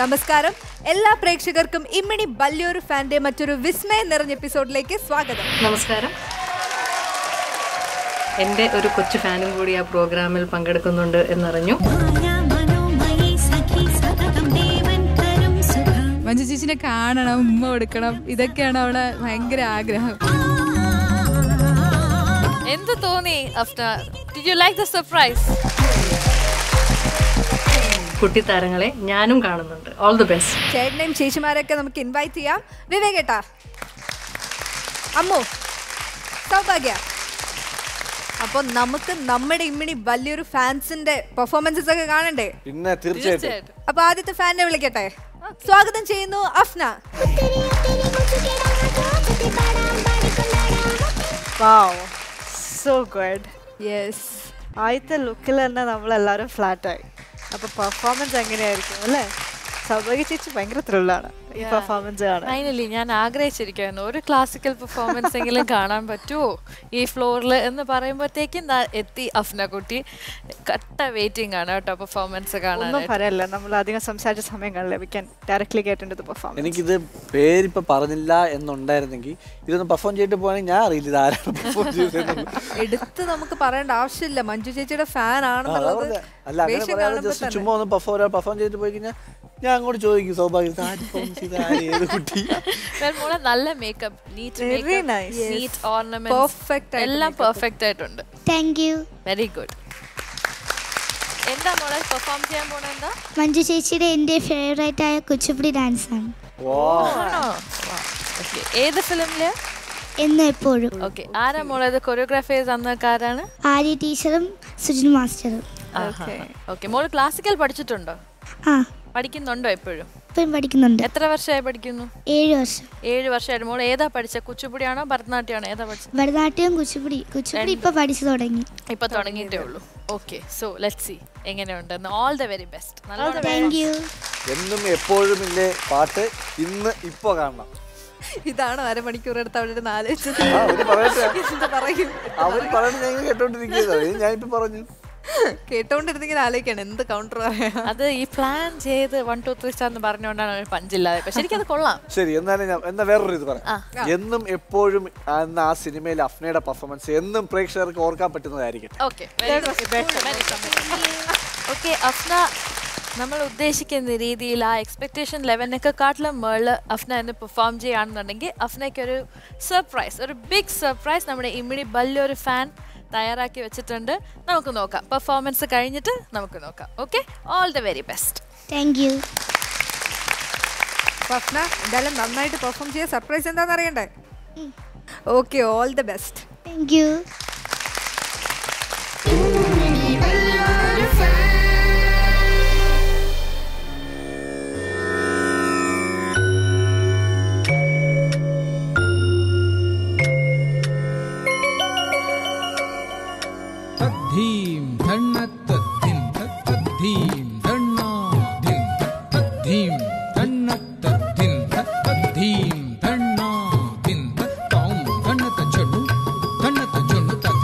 നമസ്കാരം എല്ലാ പ്രേക്ഷകർക്കും ഇമ്മിണി ബല്യൊരു ഫാന്റെ മറ്റൊരു വിസ്മയം നിറഞ്ഞ എപ്പിസോഡിലേക്ക് സ്വാഗതം നമസ്കാരം എൻ്റെ ഒരു കൊച്ചു ഫാനും കൂടി ആ പ്രോഗ്രാമിൽ പങ്കെടുക്കുന്നുണ്ട് എന്നറിഞ്ഞു മനോമയേ സഖി സതതം ദേവൻ തരും സുഖം മഞ്ജു ചേച്ചിനെ കാണണം ഉമ്മ കൊടുക്കണം ഇതൊക്കെയാണ് അവളെ ഭയങ്കര ആഗ്രഹം എന്ത് തോന്നി after did you like the surprise കുട്ടിത്താരങ്ങളെ ഞാനും കാണുന്നുണ്ട് ഓൾ ദി ബെസ്റ്റ് ചേട്ടനെയും ചേച്ചിമാരെയൊക്കെ നമുക്ക് ഇൻവൈറ്റ് ചെയ്യാം വിവേകേട്ടാ അമ്മു സൗഭാഗ്യ അപ്പോൾ നമുക്ക് നമ്മുടെ ഇമ്മിണി വലിയൊരു ഫാൻസിന്റെ പെർഫോമൻസസ് ഒക്കെ കാണണ്ടേ പിന്നെ തീർച്ചയായിട്ടും തീർച്ചയായിട്ടും അപ്പൊ ആദ്യത്തെ ഫാനെ വിളിക്കട്ടെ സ്വാഗതം ചെയ്യുന്നു Afna wow so good yes ആദ്യത്തെ ലുക്കിൽ തന്നെ നമ്മളെല്ലാവരും ഫ്ലാറ്റായി അപ്പോൾ പെർഫോമൻസ് എങ്ങനെയായിരിക്കും അല്ലേ സൗഭാഗ്യ ചേച്ചി ഭയങ്കര ത്രില്ലാണ് ഈ പെർഫോമൻസ് കാണാൻ ഫൈനലി ഞാൻ ആഗ്രഹിച്ചിരിക്കുന്നു ഒരു ക്ലാസിക്കൽ പെർഫോമൻസ് എങ്കിലും കാണാൻ പറ്റുമോ ഈ ഫ്ലോറിൽ എന്ന് പറയുമ്പോഴത്തേക്കും ദാ എത്തി അഫ്ന കുട്ടി കട്ട വെയിറ്റിംഗ് ആണ് കേട്ടോ പെർഫോമൻസ് ഒന്നും കാണാൻ പറയല്ല നമ്മൾ അധികം സംസാരിച്ച സമയം കാണില്ല we can directly get into performance എനിക്കിത് പേരിപ്പോ പറഞ്ഞില്ല എന്നുണ്ടായിരുന്നെങ്കിൽ ഇതൊന്ന് പെർഫോം ചെയ്തിട്ട് പോകണമെങ്കിൽ ഞാൻ അറിയില്ല ഇത് ആരാണ് പെർഫോം ചെയ്തതെന്ന് എടുത്ത് നമുക്ക് പറയേണ്ട ആവശ്യമില്ല മഞ്ജു ചേച്ചിയുടെ ഫാൻ ആ, അതാ ആണെന്നുള്ളത് പറഞ്ഞെ. അല്ല അങ്ങനെ വേഷം പറയാതെ കാണുമ്പോ ജസ്റ്റ് തന്നെ. ചുമ്മാ ഒന്ന് പെർഫോം പെർഫോം ചെയ്തിട്ട് പോയി കഴിഞ്ഞാൽ ഞാൻ അങ്ങോട്ട് ചോദിക്കും സ്വാഭാവികം ഇത് ആര് perform ചെയ്ത ആര് ഏത് കുട്ടി മോളെ നല്ല makeup neat Very nice. Neat Perfect ornament ആയിട്ട് എല്ലാം പെർഫെക്റ്റ് ആയിട്ടുണ്ട് താങ്ക് യു വെരി ഗുഡ് എന്താ മോളെ പെർഫോം ചെയ്യാൻ പോണ എന്താ മഞ്ജു ചേച്ചിയുടെ എൻ്റെ ഫേവറേറ്റ് ആയ കുച്ചിപ്പുടി ഡാൻസ് ആണ് ആണോ ഓക്കെ ഏത് ഫിലിമില് എന്നും എപ്പോഴും ഓക്കെ ആരാ മോളെ ഇത് കൊറിയോഗ്രാഫി ചെയ്ത് തന്നക്കാരാണ് ആര്യ ടീച്ചറും സുജിൻ മാസ്റ്ററും ഓക്കെ മോള് ക്ലാസിക്കൽ പഠിച്ചിട്ടുണ്ടോ ആ പഠിക്കുന്നുണ്ടോ എപ്പോഴും ഇപ്പം പഠിക്കുന്നുണ്ട് എത്ര വർഷമായി പഠിക്കുന്നു ഏഴ് വർഷം ഏഴ് വർഷമായിട്ട് മോൾ ഏതാ പഠിച്ച കുച്ചിപ്പുടിയാണോ ഭരതനാട്യമാണോ ഏതാ പഠിച്ചത് ഭരതനാട്യവും കുച്ചിപ്പുടി കുച്ചിപ്പുടി ഇപ്പം പഠിച്ചു തുടങ്ങി ഇപ്പൊ തുടങ്ങിയിട്ടേ ഉള്ളൂ ഓക്കെ സോ ലെറ്റ് സി എങ്ങനെയുണ്ടെന്ന് ഓൾ ദ വെരി ബെസ്റ്റ് നല്ല താങ്ക് യു എന്നും എപ്പോഴും ഇല്ലേ പാട്ട് ഇന്ന് ഇപ്പൊ കാണണം ഇതാണ് അരമണിക്കൂർ എടുത്ത് അവിടെ ഇരുന്ന് ആലോചിച്ചത് ആ അവര് പറയട്ടെ എന്ത് പറയും അവര് പറയുന്നത് ഞാൻ കേട്ടോണ്ടിരിക്കുന്നത് ഞാൻ ഇപ്പൊ പറഞ്ഞു കേട്ടോണ്ടിരുന്നെങ്കിൽ ആലോചിക്കണം എന്ത് കൗണ്ടർ പറയാ അത് ഈ പ്ലാൻ ചെയ്ത് വൺ ടു ത്രീ സ്റ്റാർ എന്ന് പറഞ്ഞുകൊണ്ടാണ് ഒരു പഞ്ചില്ലാതെ പക്ഷെ എനിക്കത് കൊള്ളാം ശരി എന്നാലും ഞാൻ എന്നാ വേറൊരു ഇത് പറയാം എന്നും എപ്പോഴും എന്ന ആ സിനിമയിൽ അഫ്നയുടെ പെർഫോമൻസ് എന്നും പ്രേക്ഷകർക്ക് ഓർക്കാൻ പറ്റുന്നതായിരിക്കട്ടെ ഓക്കെ ഓക്കെ അഫ്ന നമ്മൾ ഉദ്ദേശിക്കുന്ന രീതിയിൽ ആ എക്സ്പെക്ടേഷൻ ലെവലിനൊക്കെ കാട്ടിലും മേളിൽ അഫ്ന എന്ന് പെർഫോം ചെയ്യുകയാണെന്നുണ്ടെങ്കിൽ അഫ്നയ്ക്ക് ഒരു സർപ്രൈസ് ഒരു ബിഗ് സർപ്രൈസ് നമ്മുടെ ഇമ്മിടി ബല്ലൊരു ഫാൻ തയ്യാറാക്കി വെച്ചിട്ടുണ്ട് നമുക്ക് നോക്കാം പെർഫോമൻസ് കഴിഞ്ഞിട്ട് നമുക്ക് നോക്കാം okay all the very best thank you Swapna എന്തായാലും നന്നായിട്ട് പെർഫോം ചെയ്യാൻ സർപ്രൈസ് എന്താണെന്ന് അറിയണ്ടേ okay all the best thank you तद्धीं धन्नत्तद्धिं तद्धीं धन्नाधिं तद्धीं धन्नत्तद्धिं तद्धीं धन्नाधिं तत्तां धन्नतजनु धन्नतजनु तद्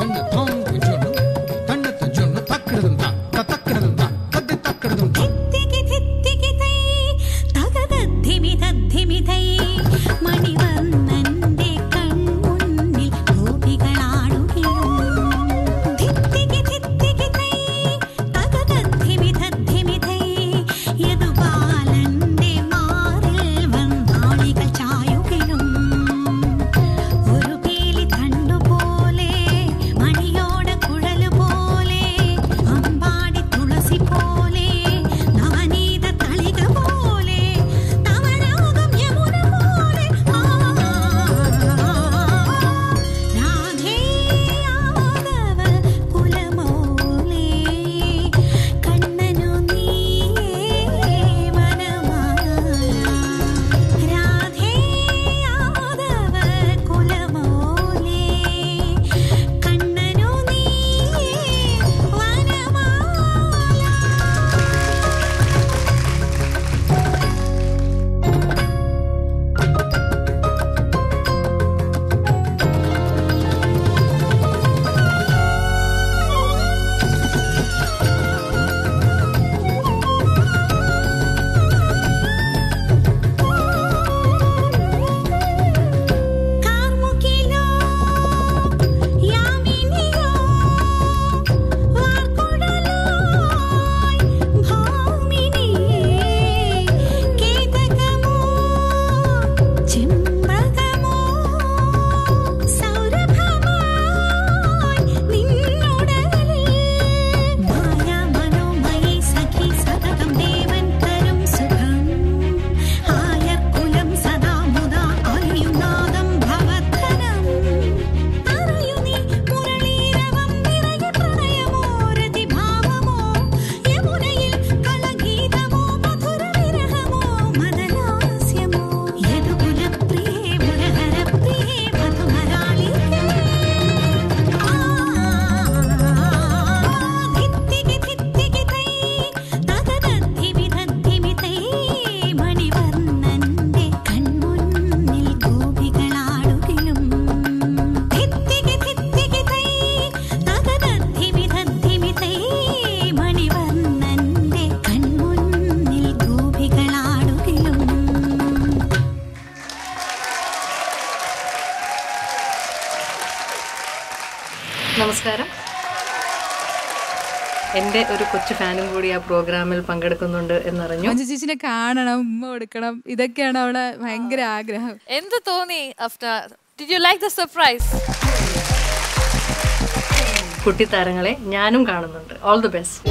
നമസ്കാരം എൻ്റെ ഒരു കൊച്ചു ഫാനും കൂടി ആ പ്രോഗ്രാമിൽ പങ്കെടുക്കുന്നുണ്ട് എന്നറിഞ്ഞു മഞ്ജു ചേച്ചിനെ കാണണം ഉമ്മ കൊടുക്കണം ഇതൊക്കെയാണ് അവളെ ഭയങ്കര ആഗ്രഹം എന്ത് തോന്നി Afna did you like the surprise കുട്ടിത്താരങ്ങളെ ഞാനും കാണുന്നുണ്ട് ഓൾ ദി ബെസ്റ്റ്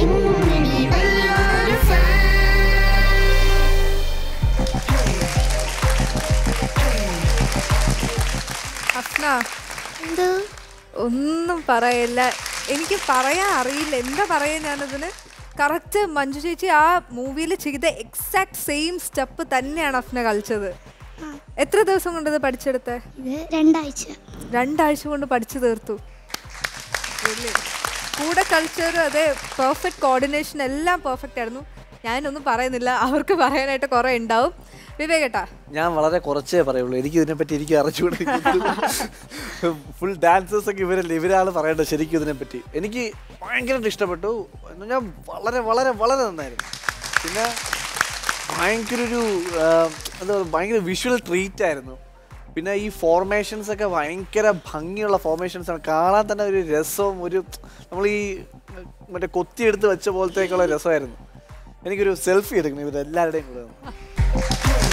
അഫ്ന എന്തോ ഒന്നും പറയില്ല എനിക്ക് പറയാൻ അറിയില്ല എന്താ പറയാ ഞാനതിന് കറക്റ്റ് മഞ്ജു ചേച്ചി ആ മൂവിയിൽ ചെയ്ത എക്സാക്ട് സെയിം സ്റ്റെപ്പ് തന്നെയാണ് അഫ്ന കളിച്ചത് എത്ര ദിവസം കൊണ്ട് ഇത് പഠിച്ചെടുത്തേ ഇത് രണ്ടാഴ്ച രണ്ടാഴ്ച കൊണ്ട് പഠിച്ചു തീർത്തു Brilliant. കൂടെ കളിച്ചവരും അതെ പെർഫെക്റ്റ് കോർഡിനേഷൻ എല്ലാം പെർഫെക്റ്റ് ആയിരുന്നു ഞാനൊന്നും പറയുന്നില്ല അവർക്ക് പറയാനായിട്ട് കുറെ ഉണ്ടാവും വിവേകേട്ടാ ഞാൻ വളരെ കുറച്ചേ പറയുള്ളൂ എനിക്ക് ഇതിനെപ്പറ്റി എനിക്ക് അറിച്ചുകൂടെ ഫുൾ ഡാൻസേഴ്സ് ഒക്കെ ഇവരല്ലേ ഇവരാണ് പറയേണ്ടത് ശരിക്കും ഇതിനെപ്പറ്റി എനിക്ക് ഭയങ്കരമായിട്ട് ഇഷ്ടപ്പെട്ടു എന്ന് പറഞ്ഞാൽ വളരെ വളരെ വളരെ നന്നായിരുന്നു പിന്നെ ഭയങ്കര ഒരു എന്താ പറയുക ഭയങ്കര വിഷ്വൽ ട്രീറ്റ് ആയിരുന്നു പിന്നെ ഈ ഫോർമേഷൻസ് ഒക്കെ ഭയങ്കര ഭംഗിയുള്ള ഫോർമേഷൻസ് ആണ് കാണാൻ തന്നെ ഒരു രസവും ഒരു നമ്മൾ ഈ മറ്റേ കൊത്തിയെടുത്ത് വെച്ച പോലത്തേക്കുള്ള രസമായിരുന്നു എനിക്കൊരു സെൽഫി എടുക്കണം ഇവരെല്ലാവരുടെയും കൂടെ നിന്ന്.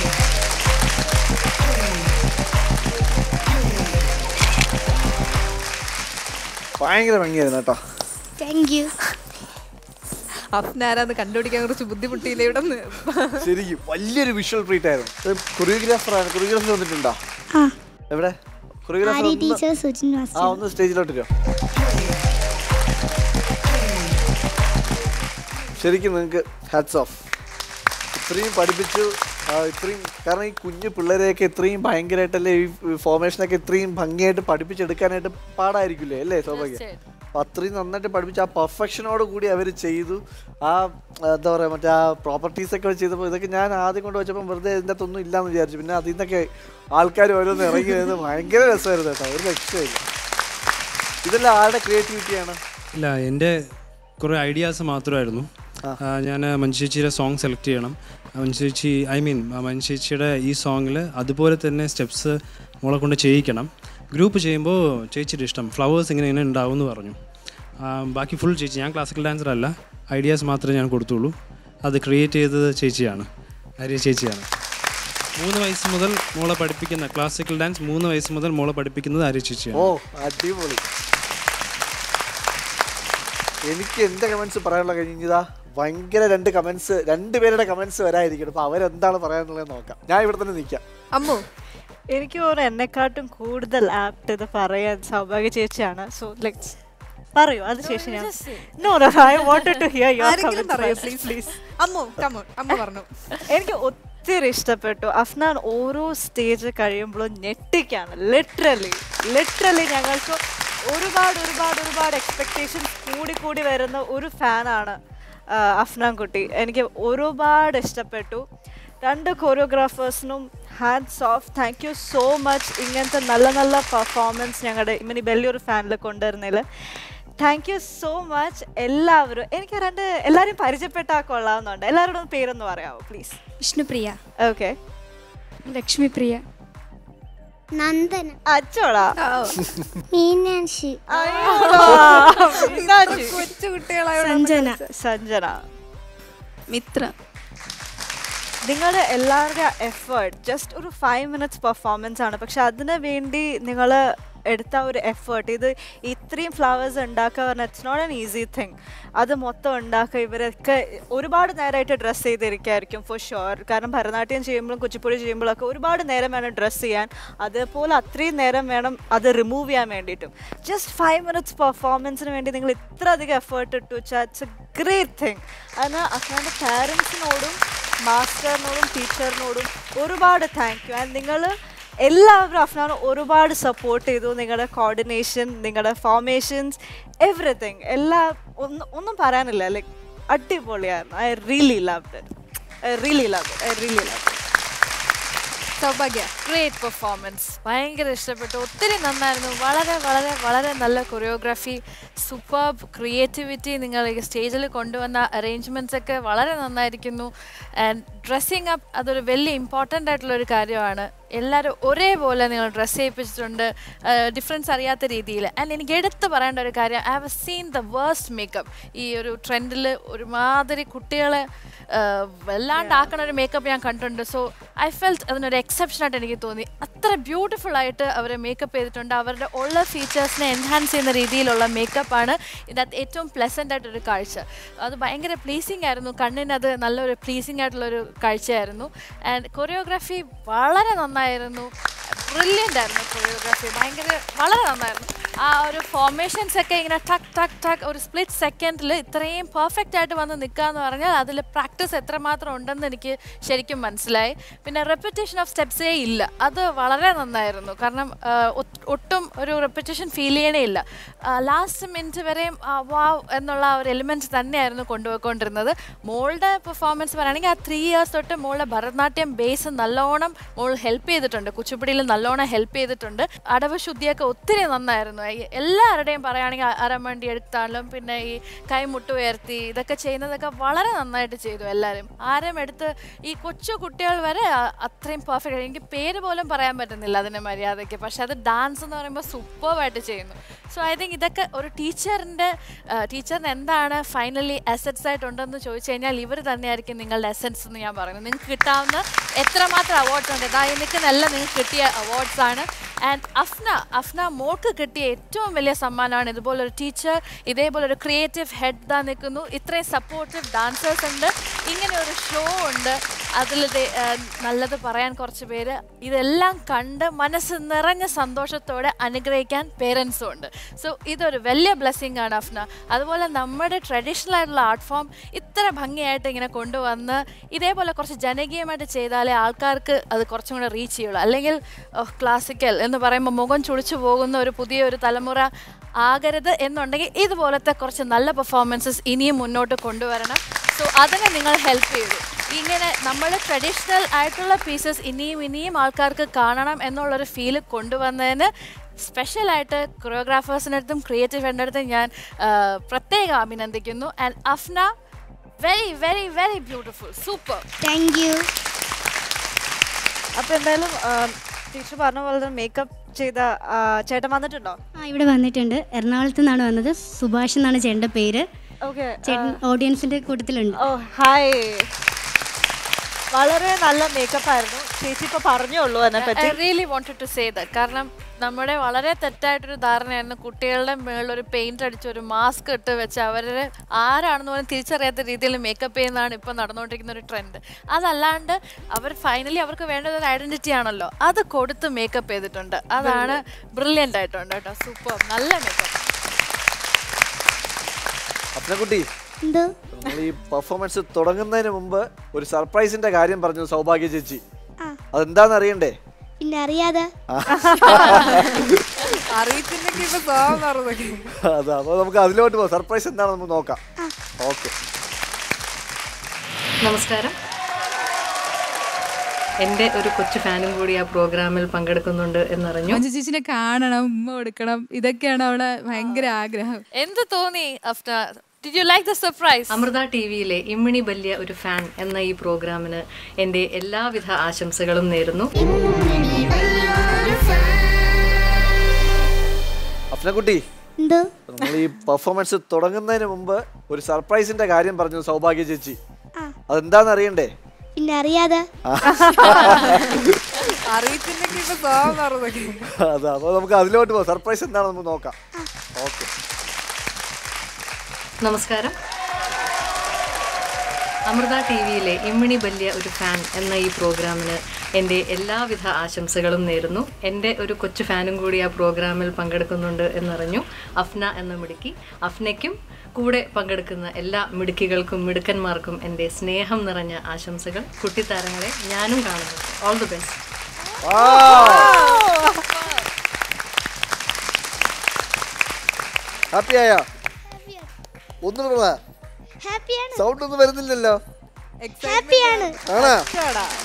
ഭയങ്കര ഭംഗിയായിരുന്നു കേട്ടോ താങ്ക് യു അഫ്ന ആരാന്ന് കണ്ടുപിടിക്കാൻ കുറച്ച് ബുദ്ധിമുട്ടിയില്ല ഇവിടെ നിന്ന് ശരിക്കും വലിയൊരു വിഷ്വൽ ട്രീറ്റ് ആയിരുന്നു കൊറിയോഗ്രാഫർ ആണ് കൊറിയോഗ്രാഫർ വന്നിട്ടുണ്ടോ ആ എവിടെ കൊറിയോഗ്രാഫർ ആര്യ ടീച്ചർ സുജിൻ ആ മാസ്റ്റർ ഒന്ന് സ്റ്റേജിലോട്ട് വരും ശരിക്കും നിങ്ങൾക്ക് ഹാറ്റ്സ് ഓഫ് ഇത്രയും പഠിപ്പിച്ചു ആ, ഇത്രയും കാരണം ഈ കുഞ്ഞു പിള്ളേരെയൊക്കെ ഇത്രയും ഭയങ്കരമായിട്ടല്ലേ ഈ ഫോർമേഷനൊക്കെ ഇത്രയും ഭംഗിയായിട്ട് പഠിപ്പിച്ചെടുക്കാനായിട്ട് പാടായിരിക്കില്ലേ അല്ലേ സ്വാഭാവികം അപ്പൊ അത്രയും നന്നായിട്ട് പഠിപ്പിച്ച് ആ പെർഫെക്ഷനോട് കൂടി അവർ ചെയ്തു ആ എന്താ പറയുക മറ്റേ ആ പ്രോപ്പർട്ടീസ് ഒക്കെ ചെയ്തപ്പോൾ ഇതൊക്കെ ഞാൻ ആദ്യം കൊണ്ട് വെച്ചപ്പോൾ വെറുതെ ഇതിൻ്റെ അകത്തൊന്നും ഇല്ലാന്ന് വിചാരിച്ചു പിന്നെ അതിൽ നിന്നൊക്കെ ആൾക്കാർ ഓരോന്ന് ഇറങ്ങി വരുന്നത് ഭയങ്കര രസമായിരുന്നു കേട്ടോ ഒരു രക്ഷയില്ല ഇതെല്ലാം ആരുടെ ക്രിയേറ്റിവിറ്റിയാണ് ഇല്ല എൻ്റെ കുറേ ഐഡിയാസ് മാത്രമായിരുന്നു ഞാൻ മഞ്ജു ചേച്ചിയുടെ സോങ് സെലക്ട് ചെയ്യണം മഞ്ജു ചേച്ചി ഐ മീൻ മഞ്ജു ചേച്ചിയുടെ ഈ സോങ്ങിൽ അതുപോലെ തന്നെ സ്റ്റെപ്സ് മോളെ കൊണ്ട് ചെയ്യിക്കണം ഗ്രൂപ്പ് ചെയ്യുമ്പോൾ ചേച്ചിയുടെ ഇഷ്ടം ഫ്ലവേഴ്സ് ഇങ്ങനെ ഇങ്ങനെ ഉണ്ടാവും എന്ന് പറഞ്ഞു ആ, ബാക്കി ഫുൾ ചേച്ചി ഞാൻ ക്ലാസിക്കൽ ഡാൻസർ അല്ല ഐഡിയാസ് മാത്രമേ ഞാൻ കൊടുത്തുള്ളൂ അത് ക്രിയേറ്റ് ചെയ്തത് ചേച്ചിയാണ് ആര്യ ചേച്ചിയാണ് മൂന്ന് വയസ്സ് മുതൽ മോളെ പഠിപ്പിക്കുന്ന ക്ലാസിക്കൽ ഡാൻസ് മൂന്ന് വയസ്സ് മുതൽ മോളെ പഠിപ്പിക്കുന്നത് ആര്യ ചേച്ചിയാണ് ഓ അടിപൊളി എനിക്ക് എന്റെ കമന്റ്സ് പറയാനുള്ള കഴിഞ്ഞതാ ഭയങ്കര രണ്ട് കമന്റ്സ് രണ്ടുപേരുടെ കമന്റ്സ് വരായിരിക്കണം അപ്പൊ അവരെന്താണ് പറയാനുള്ളത് നോക്കാം ഞാൻ ഇവിടെ തന്നെ നിൽക്കാം അമ്മു എനിക്ക് തോന്നുന്നു എന്നെക്കാട്ടും കൂടുതൽ ആപ്റ്റ് ഇത് പറയാൻ സൗഭാഗ്യ ചേച്ചിയാണ് സോ ലെറ്റ്സ് പറയൂ അത് ശേഷം ഞാൻ no no I wanted to hear ആരെങ്കിലും പറയൂ your please please Ammu come on അമ്മ പറഞ്ഞു എനിക്ക് ഒത്തിരി ഇഷ്ടപ്പെട്ടു അഫ്നാൻ ഓരോ സ്റ്റേജ് കഴിയുമ്പോഴും ഞെട്ടിക്കാണ് ലിറ്ററലി ലിറ്ററലി ഞങ്ങൾക്ക് ഒരുപാട് ഒരുപാട് ഒരുപാട് എക്സ്പെക്ടേഷൻസ് കൂടി കൂടി വരുന്ന ഒരു ഫാനാണ് അഫ്നാൻ കുട്ടി എനിക്ക് ഒരുപാട് ഇഷ്ടപ്പെട്ടു രണ്ട് കൊറിയോഗ്രാഫേഴ്സിനും hands off thank you so much ഇങ്ങനത്തെ നല്ല നല്ല പെർഫോമൻസ് ഞങ്ങളുടെ ഇങ്ങനെ വലിയൊരു ഫാനിൽ കൊണ്ടുവരുന്നതിൽ താങ്ക് യു സോ മച്ച് എല്ലാവരും എനിക്ക് രണ്ട് എല്ലാവരും പരിചയപ്പെട്ടാൽ കൊള്ളാവുന്നുണ്ട് എല്ലാവരോടും പേരൊന്ന് പറയാമോ പ്ലീസ് വിഷ്ണുപ്രിയ ഓക്കെ ലക്ഷ്മിപ്രിയ നന്ദന അച്ചോടാ മീനാക്ഷി കൊച്ചു കുട്ടികളായോട് സഞ്ജന സഞ്ജന മിത്ര നിങ്ങളുടെ എല്ലാവരുടെയും എഫേർട്ട് ജസ്റ്റ് ഒരു ഫൈവ് മിനിറ്റ്സ് പെർഫോമൻസ് ആണ് പക്ഷെ അതിന് വേണ്ടി നിങ്ങൾ എടുത്ത ഒരു എഫേർട്ട് ഇത് ഇത്രയും ഫ്ലവേഴ്സ് ഉണ്ടാക്കുക പറഞ്ഞാൽ it's not an easy thing അത് മൊത്തം ഉണ്ടാക്കുക ഇവരൊക്കെ ഒരുപാട് നേരമായിട്ട് ഡ്രസ്സ് ചെയ്തിരിക്കുമായിരിക്കും ഫോർ ഷുവർ കാരണം ഭരതനാട്യം ചെയ്യുമ്പോഴും കുച്ചിപ്പുടി ചെയ്യുമ്പോഴൊക്കെ ഒരുപാട് നേരം വേണം ഡ്രസ്സ് ചെയ്യാൻ അതേപോലെ അത്രയും നേരം വേണം അത് റിമൂവ് ചെയ്യാൻ വേണ്ടിയിട്ടും ജസ്റ്റ് ഫൈവ് മിനിറ്റ്സ് പെർഫോമൻസിന് വേണ്ടി നിങ്ങൾ ഇത്ര അധികം എഫേർട്ട് ഇട്ടു വെച്ചാൽ ഇറ്റ്സ് എ ഗ്രേറ്റ് തിങ് അതിന് അഫ്നാൻ്റെ പാരൻസിനോടും മാസ്റ്ററിനോടും ടീച്ചറിനോടും ഒരുപാട് താങ്ക് യു ആൻഡ് നിങ്ങൾ എല്ലാവരും അഫ്നാനെ ഒരുപാട് സപ്പോർട്ട് ചെയ്തു നിങ്ങളുടെ കോർഡിനേഷൻ നിങ്ങളുടെ ഫോർമേഷൻസ് എവറിത്തിങ് എല്ലാ ഒന്നും ഒന്നും പറയാനില്ല ലൈക്ക് അടിപൊളിയായിരുന്നു I really love it I really love it I really love Saubhagya great performance ഭയങ്കര ഇഷ്ടപ്പെട്ടു ഒത്തിരി നന്നായിരുന്നു വളരെ വളരെ വളരെ നല്ല കൊറിയോഗ്രാഫി സൂപ്പർബ് ക്രിയേറ്റിവിറ്റി നിങ്ങൾ ഈ സ്റ്റേജിൽ കൊണ്ടുവന്ന അറേഞ്ച്മെൻറ്റ്സ് ഒക്കെ വളരെ നന്നായിരിക്കുന്നു ആൻഡ് ഡ്രസ്സിങ് അപ്പ് അതൊരു വലിയ ഇമ്പോർട്ടൻ്റ് ആയിട്ടുള്ള ഒരു കാര്യമാണ് എല്ലാവരും ഒരേപോലെ നിങ്ങൾ ഡ്രസ്സ് ചെയ്യിപ്പിച്ചിട്ടുണ്ട് ഡിഫറൻസ് അറിയാത്ത രീതിയിൽ ആൻഡ് എനിക്ക് എടുത്ത് പറയേണ്ട ഒരു കാര്യം I have seen the worst makeup ഈ ഒരു ട്രെൻഡിൽ ഒരുമാതിരി കുട്ടികളെ ആഹ്, വല്ലാണ്ടാക്കണ ഒരു മേക്കപ്പ് ഞാൻ കണ്ടിട്ടുണ്ട് സോ ഐ ഫെൽറ്റ് അതിനൊരു exception ആയിട്ട് എനിക്ക് തോന്നി അത്ര ബ്യൂട്ടിഫുൾ ആയിട്ട് അവർ മേക്കപ്പ് ചെയ്തിട്ടുണ്ട് അവരുടെ ഉള്ള ഫീച്ചേഴ്സിനെ എൻഹാൻസ് ചെയ്യുന്ന രീതിയിലുള്ള മേക്കപ്പാണ് ഇതിനകത്ത് ഏറ്റവും പ്ലസൻ്റ് ആയിട്ടൊരു കാഴ്ച അത് ഭയങ്കര പ്ലീസിങ് ആയിരുന്നു കണ്ണിനത് നല്ലൊരു പ്ലീസിങ് ആയിട്ടുള്ളൊരു കാഴ്ചയായിരുന്നു ആൻഡ് കൊറിയോഗ്രാഫി വളരെ നന്നായിരുന്നു ബ്രില്യൻ്റ് ആയിരുന്നു കൊറിയോഗ്രാഫി ഭയങ്കര വളരെ നന്നായിരുന്നു ആ ഒരു ഫോർമേഷൻസ് ഒക്കെ ഇങ്ങനെ ടക്ക് ടക്ക് ടക്ക് ഒരു സ്പ്ലിറ്റ് സെക്കൻഡിൽ ഇത്രയും പെർഫെക്റ്റ് ആയിട്ട് വന്ന് നിൽക്കുക എന്ന് പറഞ്ഞാൽ അതിൽ പ്രാക്ടീസ് എത്രമാത്രം ഉണ്ടെന്ന് എനിക്ക് ശരിക്കും മനസ്സിലായി പിന്നെ റെപ്പിറ്റേഷൻ ഓഫ് സ്റ്റെപ്സേ ഇല്ല അത് വളരെ നന്നായിരുന്നു കാരണം ആ, ഒട്ട്- ഒട്ടും ഒരു റെപ്പിറ്റേഷൻ ഫീൽ ചെയ്യണേ ഇല്ല ലാസ്റ്റ് മിനിറ്റ് വരെയും വാവ് എന്നുള്ള ആ ഒരു എലിമെൻറ്റ് തന്നെയായിരുന്നു കൊണ്ടുപോയിക്കൊണ്ടിരുന്നത് മോളുടെ പെർഫോമൻസ് പറയുകയാണെങ്കിൽ ആ ത്രീ ഇയേഴ്സ് തൊട്ട് മോളുടെ ഭരതനാട്യം ബേസ് നല്ലോണം മോൾ ഹെൽപ്പ് ചെയ്തിട്ടുണ്ട് കുച്ചിപ്പുടിയിൽ നല്ലോണം ഹെൽപ്പ് ചെയ്തിട്ടുണ്ട് അടവ് ശുദ്ധിയൊക്കെ ഒത്തിരി നന്നായിരുന്നു ഈ എല്ലാവരുടെയും പറയുകയാണെങ്കിൽ അ- അരമണ്ടി എടുത്താലും പിന്നെ ഈ കൈമുട്ട് ഉയർത്തി ഇതൊക്കെ ചെയ്യുന്നതൊക്കെ വളരെ നന്നായിട്ട് ചെയ്തു എല്ലാവരും ആരും എടുത്ത് ഈ കൊച്ചു കുട്ടികൾ വരെ അ- അത്രയും പെർഫെക്റ്റ് എനിക്ക് പേര് പോലും പറയാൻ പറ്റുന്നില്ല അതിന് മര്യാദയ്ക്ക് പക്ഷെ അത് ഡാൻസ് എന്ന് പറയുമ്പോൾ സൂപ്പർവായിട്ട് ചെയ്യുന്നു സോ ഐ തിങ്ക് ഇതൊക്കെ ഒരു ടീച്ചറിൻ്റെ ടീച്ചറിന് എന്താണ് ഫൈനലി അസറ്റ്സ് ആയിട്ടുണ്ടെന്ന് ചോദിച്ചു കഴിഞ്ഞാൽ ഇവർ തന്നെയായിരിക്കും നിങ്ങളുടെ അസറ്റ്സ് എന്ന് ഞാൻ പറയുന്നത് നിങ്ങൾക്ക് കിട്ടാവുന്ന എത്രമാത്രം അവാർഡ്സ് ഉണ്ട് ഇതാ ഈ നിൽക്കുന്നതെല്ലാം നിങ്ങൾക്ക് കിട്ടിയ അവാർഡ്സ് ആണ് ആൻഡ് അഫ്ന അഫ്ന മോൾക്ക് കിട്ടിയ ഏറ്റവും വലിയ സമ്മാനമാണ് ഇതുപോലൊരു ടീച്ചർ ഇതേപോലെ ഒരു ക്രിയേറ്റീവ് ഹെഡ് ദാ നിൽക്കുന്നു ഇത്രയും സപ്പോർട്ടീവ് ഡാൻസേഴ്സ് ഉണ്ട് ഇങ്ങനെ ഒരു ഷോ ഉണ്ട് അതിൽ നല്ലത് പറയാൻ കുറച്ച് പേര് ഇതെല്ലാം കണ്ട് മനസ്സ് നിറഞ്ഞ സന്തോഷത്തോടെ അനുഗ്രഹിക്കാൻ പേരൻസും ഉണ്ട് സോ ഇതൊരു വലിയ ബ്ലെസ്സിങ് ആണ് അഫ്ന അതുപോലെ നമ്മുടെ ട്രഡീഷണൽ ആയിട്ടുള്ള ആർട്ട് ഫോം ഇത്ര ഭംഗിയായിട്ട് ഇങ്ങനെ കൊണ്ടുവന്ന് ഇതേപോലെ കുറച്ച് ജനകീയമായിട്ട് ചെയ്താലേ ആൾക്കാർക്ക് അത് കുറച്ചും കൂടെ റീച്ച് ചെയ്യുള്ളൂ അല്ലെങ്കിൽ ക്ലാസിക്കൽ എന്ന് പറയുമ്പോൾ മുഖം ചുളിച്ചു പോകുന്ന ഒരു പുതിയ ഒരു തലമുറ ആകരുത് എന്നുണ്ടെങ്കിൽ ഇതുപോലത്തെ കുറച്ച് നല്ല പെർഫോമൻസസ് ഇനിയും മുന്നോട്ട് കൊണ്ടുവരണം സോ അതിനെ നിങ്ങൾ ഹെൽപ്പ് ചെയ്തു ഇങ്ങനെ നമ്മൾ ട്രഡീഷണൽ ആയിട്ടുള്ള പീസസ് ഇനിയും ഇനിയും ആൾക്കാർക്ക് കാണണം എന്നുള്ളൊരു ഫീല് കൊണ്ടുവന്നതിന് സ്പെഷ്യലായിട്ട് കൊറിയോഗ്രാഫേഴ്സിൻ്റെ അടുത്തും ക്രിയേറ്റീവ് എൻ്റെ അടുത്തും ഞാൻ ആ, പ്രത്യേകം അഭിനന്ദിക്കുന്നു and Afna very very very beautiful super thank you അപ്പൊ എന്തായാലും ടീച്ചർ പറഞ്ഞ പോലെ തന്നെ മേക്കപ്പ് ചെയ്ത ആ, ചേട്ടൻ വന്നിട്ടുണ്ടോ ആ ഇവിടെ വന്നിട്ടുണ്ട് എറണാകുളത്ത് നിന്നാണ് വന്നത് സുഭാഷ് എന്നാണ് ചേട്ടൻ്റെ പേര് ഓക്കെ ചേട്ടൻ ഓഡിയൻസിൻ്റെ കൂട്ടത്തിലുണ്ട് ഓ ഹായ് വളരെ നല്ല മേക്കപ്പ് ആയിരുന്നു ചേച്ചി ഇപ്പൊ പറഞ്ഞോളൂ അതിനെ ഐ പറ്റി really wanted to say that കാരണം നമ്മുടെ വളരെ തെറ്റായിട്ടൊരു ധാരണയായിരുന്നു കുട്ടികളുടെ മേളിൽ ഒരു പെയിന്റ് അടിച്ച് ഒരു മാസ്ക് ഇട്ട് വെച്ച് അവരെ ആരാണെന്ന് പോലും തിരിച്ചറിയാത്ത രീതിയിൽ മേക്കപ്പ് ചെയ്യുന്നതാണ് ഇപ്പം നടന്നുകൊണ്ടിരിക്കുന്ന ഒരു ട്രെൻഡ് അതല്ലാണ്ട് അവർ ഫൈനലി അവർക്ക് വേണ്ടത് ഒരു ഐഡന്റിറ്റി ആണല്ലോ അത് കൊടുത്ത് മേക്കപ്പ് ചെയ്തിട്ടുണ്ട് അതാണ് ബ്രില്യൻ്റ് ആയിട്ടുണ്ട് കേട്ടോ സൂപ്പർ നല്ല മേക്കപ്പ് അപ്നക്കുട്ടി എന്തോ നമ്മൾ ഈ പെർഫോമൻസ് തുടങ്ങുന്നതിന് മുമ്പ് ഒരു സർപ്രൈസിന്റെ കാര്യം പറഞ്ഞു സൗഭാഗ്യ ചേച്ചി ആ. അതെന്താന്ന് അറിയണ്ടേ പിന്നെ അറിയാതെ അറിയത്തില്ലെങ്കിൽ ഇപ്പൊ സോങ് മറന്നു അതാ അപ്പൊ നമുക്ക് അതിലോട്ട് പോകാം സർപ്രൈസ് എന്താണെന്ന് നമുക്ക് നോക്കാം ഓക്കെ നമസ്കാരം എൻ്റെ ഒരു കൊച്ചു ഫാനും കൂടി ആ പ്രോഗ്രാമിൽ പങ്കെടുക്കുന്നുണ്ട് എന്നറിഞ്ഞു മഞ്ജു ചേച്ചിനെ കാണണം ഉമ്മ കൊടുക്കണം ഇതൊക്കെയാണ് അവളെ ഭയങ്കര ആഗ്രഹം എന്ത് തോന്നി Afna did you like the surprise Amrita T വിയിലെ ഇമ്മിണി ബല്യ ഒരു ഫാൻ എന്ന ഈ പ്രോഗ്രാമിന് എൻ്റെ എല്ലാവിധ ആശംസകളും നേരുന്നു അപ്നക്കുട്ടി എന്തോ നമ്മൾ ഈ പെർഫോമൻസ് തുടങ്ങുന്നതിന് മുമ്പ് ഒരു സർപ്രൈസിന്റെ കാര്യം പറഞ്ഞു സൗഭാഗ്യ ചേച്ചി ആ. അതെന്താന്ന് അറിയണ്ടേ പിന്നെ അറിയാതെ അറിയത്തില്ലെങ്കിൽ ഇപ്പൊ സോങ് മറന്നു അതാ അപ്പൊ നമുക്ക് അതിലോട്ട് പോകാം സർപ്രൈസ് എന്താണെന്ന് നമുക്ക് നോക്കാം ഓക്കെ നമസ്കാരം അമൃത ടി വിയിലെ ഇമ്മിണി ബല്യ ഒരു ഫാൻ എന്ന ഈ പ്രോഗ്രാമിന് എൻ്റെ എല്ലാവിധ ആശംസകളും നേരുന്നു എൻ്റെ ഒരു കൊച്ചു ഫാനും കൂടി ആ പ്രോഗ്രാമിൽ പങ്കെടുക്കുന്നുണ്ട് എന്നറിഞ്ഞു അഫ്ന എന്ന മിടുക്കി അഫ്നയ്ക്കും കൂടെ പങ്കെടുക്കുന്ന എല്ലാ മിടുക്കികൾക്കും മിടുക്കന്മാർക്കും എൻ്റെ സ്നേഹം നിറഞ്ഞ ആശംസകൾ കുട്ടിത്താരങ്ങളെ ഞാനും കാണുന്നുണ്ട് ഓൾ ദി ബെസ്റ്റ് ഹാപ്പി ആയോ ഒന്നും ഹാപ്പിയാണ് സൗണ്ട് ഒന്നും വരുന്നില്ലല്ലോ ഹാപ്പിയാണ് ആണോ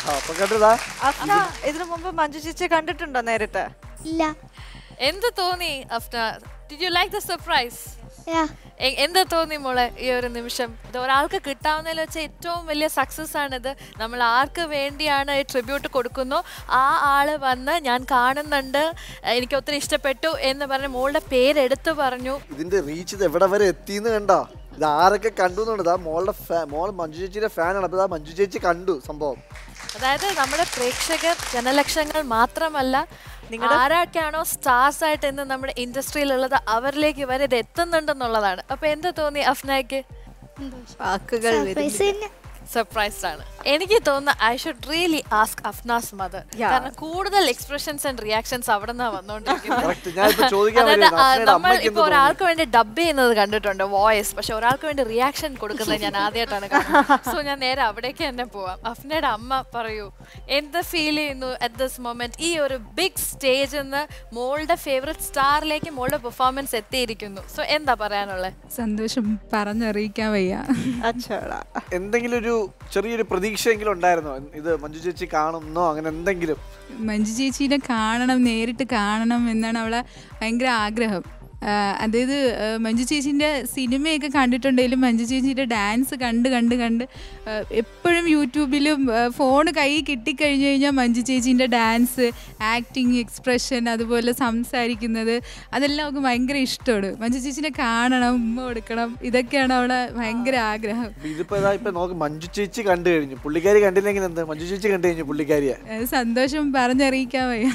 അപ്പൊ കണ്ടതാ അഫ്ന ഇതിനു മുമ്പ് മഞ്ജു ചേച്ചി കണ്ടിട്ടുണ്ടോ നേരിട്ട് ഇല്ല എന്ത് തോന്നി Afna did you like the surprise yeah എന്താ തോന്നി മോളെ ഈ ഒരു നിമിഷം ഇത് ഒരാൾക്ക് കിട്ടാവുന്നതിൽ വെച്ച ഏറ്റവും വലിയ സക്സസ് ആണിത് നമ്മൾ ആർക്ക് വേണ്ടിയാണ് ഈ ട്രിബ്യൂട്ട് കൊടുക്കുന്നു ആ ആള് വന്ന് ഞാൻ കാണുന്നുണ്ട് എനിക്ക് ഒത്തിരി ഇഷ്ടപ്പെട്ടു എന്ന് പറഞ്ഞ് മോളുടെ പേരെടുത്ത് പറഞ്ഞു ഇതിന്റെ റീച്ച് ഇത് എവിടെ വരെ എത്തിന്ന് കണ്ടോ ഇത് ആരൊക്കെ കണ്ടു എന്നുണ്ട് ഇതാ മോളുടെ ഫാ- മോൾ മഞ്ജു ചേച്ചിയുടെ ഫാനാണ് അപ്പൊ ഇതാ മഞ്ജു ചേച്ചി കണ്ടു സംഭവം അതായത് നമ്മുടെ പ്രേക്ഷകർ ജനലക്ഷങ്ങൾ മാത്രമല്ല ആരൊക്കെയാണോ സ്റ്റാർസ് ആയിട്ട് ഇന്ന് നമ്മുടെ ഇൻഡസ്ട്രിയിലുള്ളത് അവരിലേക്ക് വരെ ഇത് എത്തുന്നുണ്ടെന്നുള്ളതാണ് അപ്പൊ എന്ത് തോന്നി അഫ്നയ്ക്ക് വാക്കുകൾ സർപ്രൈസ് തന്നെ സർപ്രൈസ്ഡ് ആണ് എനിക്ക് തോന്നുന്നു I should really ask Afna's mother കാരണം കൂടുതൽ എക്സ്പ്രഷൻസ് ആൻഡ് റിയാക്ഷൻസ് അവിടെ നിന്നാണ് Correct. ഞാനിപ്പോ ചോദിക്കാൻ അതായത് വരുവായിരുന്നു. ആ, അഫ്നയുടെ നമ്മൾ അമ്മയ്ക്ക് ഇപ്പൊ എന്ത് ഒരാൾക്ക് വേണ്ടി ഡബ് ചെയ്യുന്നത് കണ്ടിട്ടുണ്ട് വോയിസ് പക്ഷെ ഒരാൾക്ക് വേണ്ടി റിയാക്ഷൻ കൊടുക്കുന്നത് ഞാൻ ആദ്യമായിട്ടാണ് കാണുന്നത് സോ ഞാൻ നേരെ അവിടേക്ക് തന്നെ പോവാം അഫ്നയുടെ അമ്മ പറയൂ എന്ത് ഫീൽ ചെയ്യുന്നു അറ്റ് ദിസ് മൊമെന്റ് ഈ ഒരു ബിഗ് സ്റ്റേജിൽ നിന്ന് മോളുടെ ഫേവറേറ്റ് സ്റ്റാറിലേക്ക് മോളുടെ പെർഫോമൻസ് എത്തിയിരിക്കുന്നു സോ എന്താ പറയാനുള്ളത് സന്തോഷം പറഞ്ഞറിയിക്കാൻ വയ്യ അച്ഛടാ എന്തെങ്കിലും ഒരു ചെറിയൊരു പ്രതീക്ഷയെങ്കിലും ഉണ്ടായിരുന്നോ ഇത് മഞ്ജു ചേച്ചി കാണുന്നോ അങ്ങനെ എന്തെങ്കിലും മഞ്ജു ചേച്ചീനെ കാണണം നേരിട്ട് കാണണം എന്നാണ് അവളെ ഭയങ്കര ആഗ്രഹം ആ, അതായത് ആ, മഞ്ജു ചേച്ചീൻ്റെ സിനിമയൊക്കെ കണ്ടിട്ടുണ്ടെങ്കിലും മഞ്ജു ചേച്ചീൻ്റെ ഡാൻസ് കണ്ട് കണ്ട് കണ്ട് ആ, എപ്പോഴും യൂട്യൂബിലും ഫോൺ കൈ കിട്ടിക്കഴിഞ്ഞു കഴിഞ്ഞാൽ മഞ്ജു ചേച്ചീൻ്റെ ഡാൻസ് ആക്ടിങ് എക്സ്പ്രഷൻ അതുപോലെ സംസാരിക്കുന്നത് അതെല്ലാം അവൾക്ക് ഭയങ്കര ഇഷ്ടമാണ് മഞ്ജു ചേച്ചീനെ കാണണം ഉമ്മ കൊടുക്കണം ഇതൊക്കെയാണ് അവളെ ഭയങ്കര ആഗ്രഹം അപ്പൊ ഇതിപ്പോ ഇതാ ഇപ്പൊ നോക്ക് മഞ്ജു ചേച്ചി കണ്ടു കഴിഞ്ഞു പുള്ളിക്കാരി കണ്ടില്ലെങ്കിൽ എന്ത് മഞ്ജു ചേച്ചി കണ്ടു കഴിഞ്ഞു പുള്ളിക്കാരിയെ ആ, സന്തോഷം പറഞ്ഞറിയിക്കാൻ വയ്യ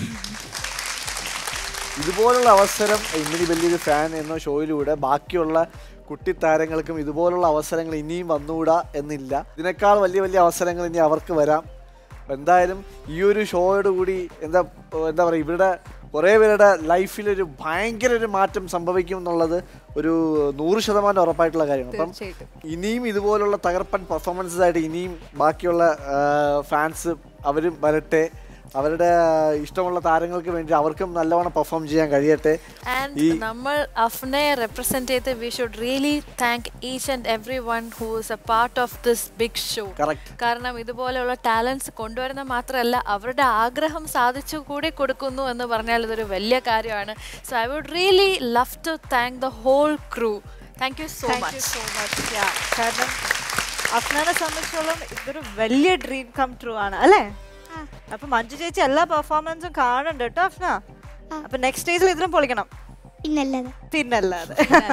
ഇതുപോലുള്ള അവസരം ഇന്നിനി വലിയൊരു ഫാൻ എന്ന ഷോയിലൂടെ ബാക്കിയുള്ള കുട്ടി താരങ്ങൾക്കും ഇതുപോലുള്ള അവസരങ്ങൾ ഇനിയും വന്നുകൂടാ എന്നില്ല ഇതിനേക്കാൾ വലിയ വലിയ അവസരങ്ങൾ ഇനി അവർക്ക് വരാം അപ്പൊ എന്തായാലും ഈ ഒരു ഷോയോട് കൂടി എന്താ എന്താ പറയുക ഇവരുടെ കുറേ പേരുടെ ലൈഫിലൊരു ഭയങ്കര ഒരു മാറ്റം സംഭവിക്കും എന്നുള്ളത് ഒരു നൂറ് ശതമാനം ഉറപ്പായിട്ടുള്ള കാര്യമാണ് അപ്പം തീർച്ചയായിട്ടും ഇനിയും ഇതുപോലുള്ള തകർപ്പൻ പെർഫോമൻസസ് ആയിട്ട് ഇനിയും ബാക്കിയുള്ള ഫാൻസ് അവരും വരട്ടെ അവരുടെ ഇഷ്ടമുള്ള താരങ്ങൾക്ക് വേണ്ടി അവർക്കും നല്ലവണ്ണം പെർഫോം ചെയ്യാൻ കഴിയട്ടെ ആൻഡ് ഈ നമ്മൾ അഫ്നയെ റെപ്രസെന്റ് ചെയ്ത് we should really thank each and every one who is a part of this big show correct കാരണം ഇതുപോലെയുള്ള ടാലൻസ് കൊണ്ടുവരുന്ന മാത്രമല്ല അവരുടെ ആഗ്രഹം സാധിച്ചു കൂടി കൊടുക്കുന്നു എന്ന് പറഞ്ഞാൽ ഇതൊരു വലിയ കാര്യമാണ് so I would really love to thank the whole crew thank you so thank you much so much കാരണം അഫ്നാനെ സംബന്ധിച്ചോളം ഇതൊരു വലിയ ഡ്രീം കം ട്രൂ ആണ് അല്ലേ അപ്പൊ മഞ്ജു ചേച്ചി എല്ലാ പെർഫോമൻസും കാണുന്നുണ്ട് കേട്ടോ അഫ്ന അപ്പൊ നെക്സ്റ്റ് സ്റ്റേജിൽ ഇതിനും പൊളിക്കണം പിന്നല്ലത് പിന്നല്ലാതെ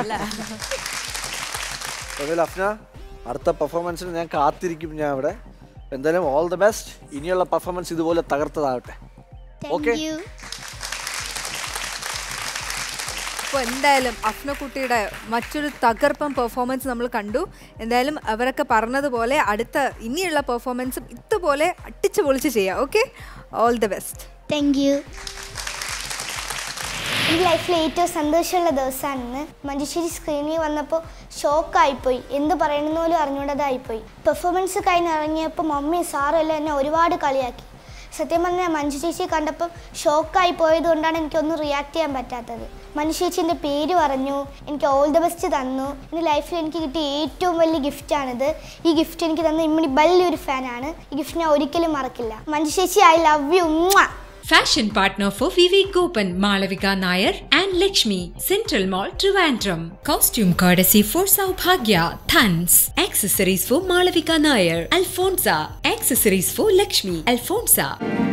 അതുപോലെ അഫ്ന അടുത്ത പെർഫോമൻസിന് ഞാൻ കാത്തിരിക്കും ഞാൻ അവിടെ എന്തായാലും ഓൾ ദ ബെസ്റ്റ് ഇനിയുള്ള പെർഫോമൻസ് ഇതുപോലെ തകർത്തതാവട്ടെ ഓക്കെ താങ്ക് യു അപ്പോൾ എന്തായാലും അഫ്നക്കുട്ടിയുടെ മറ്റൊരു തകർപ്പൻ പെർഫോമൻസ് നമ്മൾ കണ്ടു എന്തായാലും അവരൊക്കെ പറഞ്ഞതുപോലെ അടുത്ത ഇനിയുള്ള പെർഫോമൻസും ഇതുപോലെ അട്ടിച്ചു പൊളിച്ച് ചെയ്യാം okay all the best thank you എൻ്റെ ലൈഫിൽ ഏറ്റവും സന്തോഷമുള്ള ദിവസമാണെന്ന് മഞ്ജുശ്ശേരി സ്ക്രീനിൽ വന്നപ്പോൾ ഷോക്കായിപ്പോയി എന്ത് പറയണമെന്ന് പോലും അറിഞ്ഞുകൂടാതായിപ്പോയി പെർഫോമൻസ് കഴിഞ്ഞ് ഇറങ്ങിയപ്പോൾ മമ്മിയും സാറും എല്ലാം എന്നെ ഒരുപാട് കളിയാക്കി സത്യം പറഞ്ഞാൽ മഞ്ജു ചേച്ചി കണ്ടപ്പം ഷോക്കായി പോയത് കൊണ്ടാണ് എനിക്കൊന്നും റിയാക്ട് ചെയ്യാൻ പറ്റാത്തത് മഞ്ജു ചേച്ചി എൻ്റെ പേര് പറഞ്ഞു എനിക്ക് ഓൾ ദ ബെസ്റ്റ് തന്നു എൻ്റെ ലൈഫിൽ എനിക്ക് കിട്ടിയ ഏറ്റവും വലിയ ഗിഫ്റ്റാണിത് ഈ ഗിഫ്റ്റ് എനിക്ക് തന്ന ഇമ്മണി വലിയൊരു ഫാനാണ് ഈ ഗിഫ്റ്റ് ഞാൻ ഒരിക്കലും മറക്കില്ല മഞ്ജു ചേച്ചി I love you Fashion partner for Vivek Gopan, Malavika Nair and Lakshmi, Central Mall, Trivandrum. Costume courtesy for Saubhagya, Thans. Accessories for Malavika Nair, Alfonsa. Accessories for Lakshmi, Alfonsa.